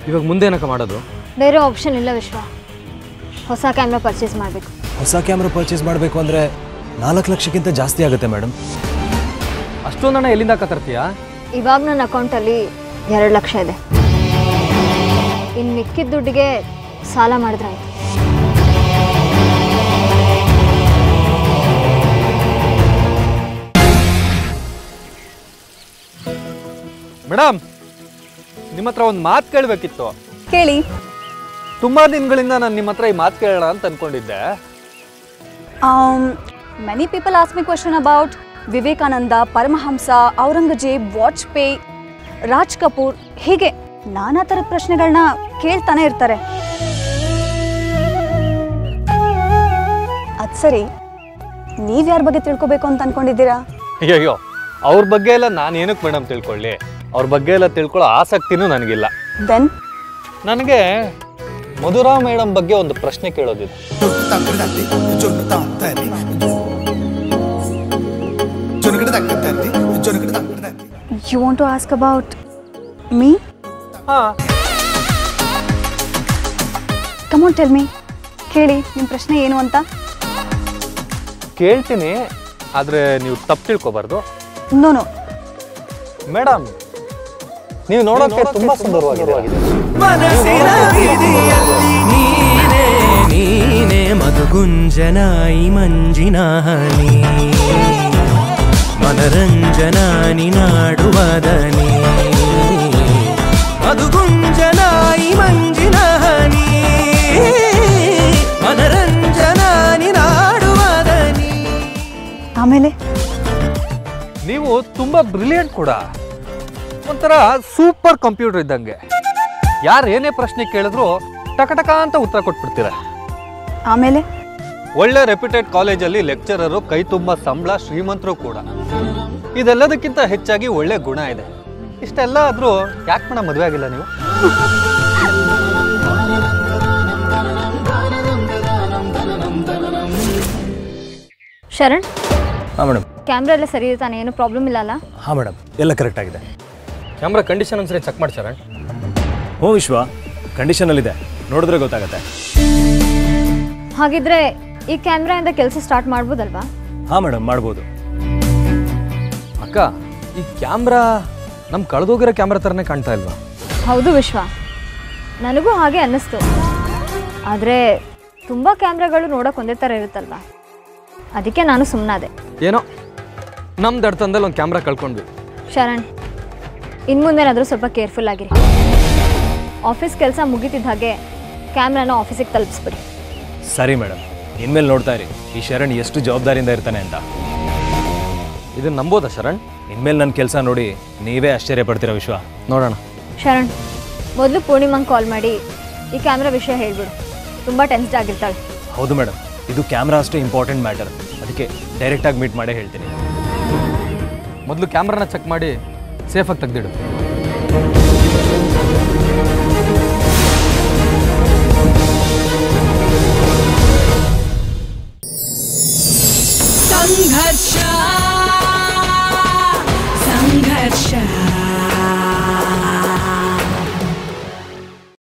ಇವಾಗ ಮುಂದೇನಕ್ಕ ಮಾಡೋದು ಬೇರೆ ಆಪ್ಷನ್ ಇಲ್ಲ ವಿಶ್ವ ಹೊಸ ಕ್ಯಾಮ್ರಾ ಪರ್ಚೇಸ್ ಮಾಡಬೇಕು ಹೊಸ ಕ್ಯಾಮ್ರಾ ಪರ್ಚೇಸ್ ಮಾಡಬೇಕು ಅಂದರೆ ನಾಲ್ಕು ಲಕ್ಷಕ್ಕಿಂತ ಜಾಸ್ತಿ ಆಗುತ್ತೆ ಮೇಡಮ್ ಅಷ್ಟೊಂದು ಹಣ ಎಲ್ಲಿಂದ ತರ್ತೀಯಾ ಇವಾಗ ನನ್ನ ಅಕೌಂಟಲ್ಲಿ ಎರಡು ಲಕ್ಷ ಇದೆ ಇನ್ನು ಮಿಕ್ಕಿದ ದುಡ್ಡಿಗೆ ಸಾಲ ಮಾಡಿದ್ರಾಯ್ತು ಮೇಡಮ್ ನಿಮ್ಮ ಹತ್ರ ಒಂದು ಮಾತು ಕೇಳಬೇಕಿತ್ತು ಕೇಳಿ ತುಂಬಾ ದಿನಗಳಿಂದ ನಾನು ನಿಮ್ಮ ಹತ್ರ ಈ ಮಾತು ಕೇಳೋಣ ಅಂತ ಅನ್ಕೊಂಡಿದ್ದೆ many people ask me question about Vivekananda Paramahamsa Aurangzeb Vajpayee Raj Kapoor ಹೀಗೆ ನಾನಾ ಥರದ ಪ್ರಶ್ನೆಗಳನ್ನ ಕೇಳ್ತಾನೆ ಇರ್ತಾರೆ ಅದು ಸರಿ ನೀವು ಯಾರ ಬಗ್ಗೆ ತಿಳ್ಕೊಬೇಕು ಅಂತ ಅನ್ಕೊಂಡಿದ್ದೀರಾ ಅಯ್ಯಯ್ಯೋ ಅವ್ರ ಬಗ್ಗೆ ಎಲ್ಲ ನಾನು ಏನಕ್ಕೆ ಮೇಡಮ್ ತಿಳ್ಕೊಳ್ಳಿ ಅವ್ರ ಬಗ್ಗೆ ಎಲ್ಲ ತಿಳ್ಕೊಳ್ಳೋ ಆಸಕ್ತಿನೂ ನನಗಿಲ್ಲ ದೆನ್ ನನಗೆ ಮಧುರಾ ಮೇಡಮ್ ಬಗ್ಗೆ ಒಂದು ಪ್ರಶ್ನೆ ಕೇಳೋದಿದೆ ತಂತ್ರದಲ್ಲಿ ಜೊನ್ನತಾಂತರಿ ಜೊನಗಡ ತಕ್ಕಂತರಿ ಜೊನಗಡ ತಕ್ಕಂತರಿ you want to ask about me ಹಾ ಕಮೋನ್ ಟೆಲ್ ಮೀ ಕೇಳಿ ನಿಮ್ಮ ಪ್ರಶ್ನೆ ಏನು ಅಂತ ಕೇಳ್ತೀನಿ ಆದ್ರೆ ನೀವು ತಪ್ಪು ತಿಳ್ಕೊಬಾರ್ದು ನೋ ನೋ ಮೇಡಮ್ ನೀವು ನೋಡೋಕೆ ತುಂಬಾ ಸುಂದರವಾಗಿದೆ ಮನಸ್ಸಿನ ವಿಧಿಯಲ್ಲಿ ನೀನೇ ನೀನೇ ಮಧುಗುಂಜನಾಯಿ ಮಂಜಿನ ಹನಿ ಮನರಂಜನಾನಿ ನಾಡುವದನಿ ಮಧುಗುಂಜನಾಯಿ ಮಂಜಿನ ಹನಿ ಮನರಂಜನಾನಿ ನಾಡುವದನಿ ಆಮೇಲೆ ನೀವು ತುಂಬಾ ಬ್ರಿಲಿಯಂಟ್ ಕೂಡ ಒಂಥರ ಸೂಪರ್ ಕಂಪ್ಯೂಟರ್ ಇದ್ದಂಗೆ ಯಾರು ಏನೇ ಪ್ರಶ್ನೆ ಕೇಳಿದ್ರು ಟಕ ಅಂತ ಉತ್ತರ ಕೊಟ್ಬಿಡ್ತೀರ ಆಮೇಲೆ ಒಳ್ಳೆ ರೆಪ್ಯೂಟೆಡ್ ಕಾಲೇಜಲ್ಲಿ ಲೆಕ್ಚರರು ಕೈ ತುಂಬ ಸಂಬಳ ಶ್ರೀಮಂತರು ಕೂಡ ಇದೆಲ್ಲದಕ್ಕಿಂತ ಹೆಚ್ಚಾಗಿ ಒಳ್ಳೆ ಗುಣ ಇದೆ ಇಷ್ಟೆಲ್ಲ ಆದ್ರೂ ಯಾಕೆ ಮೇಡಮ್ ಮದುವೆ ಆಗಿಲ್ಲ ನೀವು ಶರಣ್ ಹಾಂ ಮೇಡಮ್ ಕ್ಯಾಮ್ರಾ ಎಲ್ಲ ಸರಿ ಇದೆ ತಾನೆ ಏನು ಪ್ರಾಬ್ಲಮ್ ಇಲ್ಲ ಅಲ್ಲ ಹಾಂ ಮೇಡಮ್ ಎಲ್ಲ ಕರೆಕ್ಟ್ ಆಗಿದೆ ಕ್ಯಾಮ್ರಾ ಕಂಡೀಷನ್ ಒಂದ್ಸರಿ ಚೆಕ್ ಮಾಡಿ ಶರಣ್ ಹ್ಞೂ ವಿಶ್ವ ಕಂಡೀಷನಲ್ಲಿದೆ ನೋಡಿದ್ರೆ ಗೊತ್ತಾಗುತ್ತೆ ಹಾಗಿದ್ರೆ ಈ ಕ್ಯಾಮ್ರಾಯಿಂದ ಕೆಲಸ ಸ್ಟಾರ್ಟ್ ಮಾಡ್ಬೋದಲ್ವಾ ಹಾಂ ಮೇಡಮ್ ಮಾಡ್ಬೋದು ಅಕ್ಕ ಈ ಕ್ಯಾಮ್ರಾ ನಮ್ಮ ಕಳೆದೋಗಿರೋ ಕ್ಯಾಮ್ರಾ ಥರನೇ ಕಾಣ್ತಾ ಇಲ್ವಾ ಹೌದು ವಿಶ್ವ ನನಗೂ ಹಾಗೆ ಅನ್ನಿಸ್ತು ಆದರೆ ತುಂಬ ಕ್ಯಾಮ್ರಾಗಳು ನೋಡೋಕೆ ಒಂದೇ ಥರ ಇರುತ್ತಲ್ವಾ ಅದಕ್ಕೆ ನಾನು ಸುಮ್ಮನಾದೆ ಏನೋ ನಮ್ಮ ದಡ್ತನದಲ್ಲಿ ಒಂದು ಕ್ಯಾಮ್ರಾ ಕಳ್ಕೊಂಡ್ವಿ ಶರಣ್ ಇನ್ನು ಮುಂದೇನಾದರೂ ಸ್ವಲ್ಪ ಕೇರ್ಫುಲ್ ಆಗಿರಿ ಆಫೀಸ್ ಕೆಲಸ ಮುಗಿತಿದ್ದ ಹಾಗೆ ಕ್ಯಾಮ್ರಾನ ಆಫೀಸಿಗೆ ತಲುಪಿಸ್ಬಿಡಿ ಸರಿ ಮೇಡಮ್ ಇನ್ಮೇಲೆ ನೋಡ್ತಾ ಇರಿ ಈ ಶರಣ್ ಎಷ್ಟು ಜವಾಬ್ದಾರಿಯಿಂದ ಇರ್ತಾನೆ ಅಂತ ಇದನ್ನ ನಂಬೋದಾ ಶರಣ್ ಇನ್ಮೇಲೆ ನನ್ನ ಕೆಲಸ ನೋಡಿ ನೀವೇ ಆಶ್ಚರ್ಯ ಪಡ್ತೀರಾ ವಿಶ್ವ ನೋಡೋಣ ಶರಣ್ ಮೊದಲು ಪೂರ್ಣಿಮಂಗೆ ಕಾಲ್ ಮಾಡಿ ಈ ಕ್ಯಾಮ್ರಾ ವಿಷಯ ಹೇಳ್ಬಿಡು ತುಂಬ ಟೆನ್ಸ್ಡ್ ಆಗಿರ್ತಾಳೆ ಹೌದು ಮೇಡಮ್ ಇದು ಕ್ಯಾಮ್ರಾ ಅಷ್ಟು ಇಂಪಾರ್ಟೆಂಟ್ ಮ್ಯಾಟರ್ ಅದಕ್ಕೆ ಡೈರೆಕ್ಟಾಗಿ ಮೀಟ್ ಮಾಡೇ ಹೇಳ್ತೀನಿ ಮೊದಲು ಕ್ಯಾಮ್ರಾನ ಚೆಕ್ ಮಾಡಿ ಸೇಫಾಗಿ ತೆಗ್ದಿಡು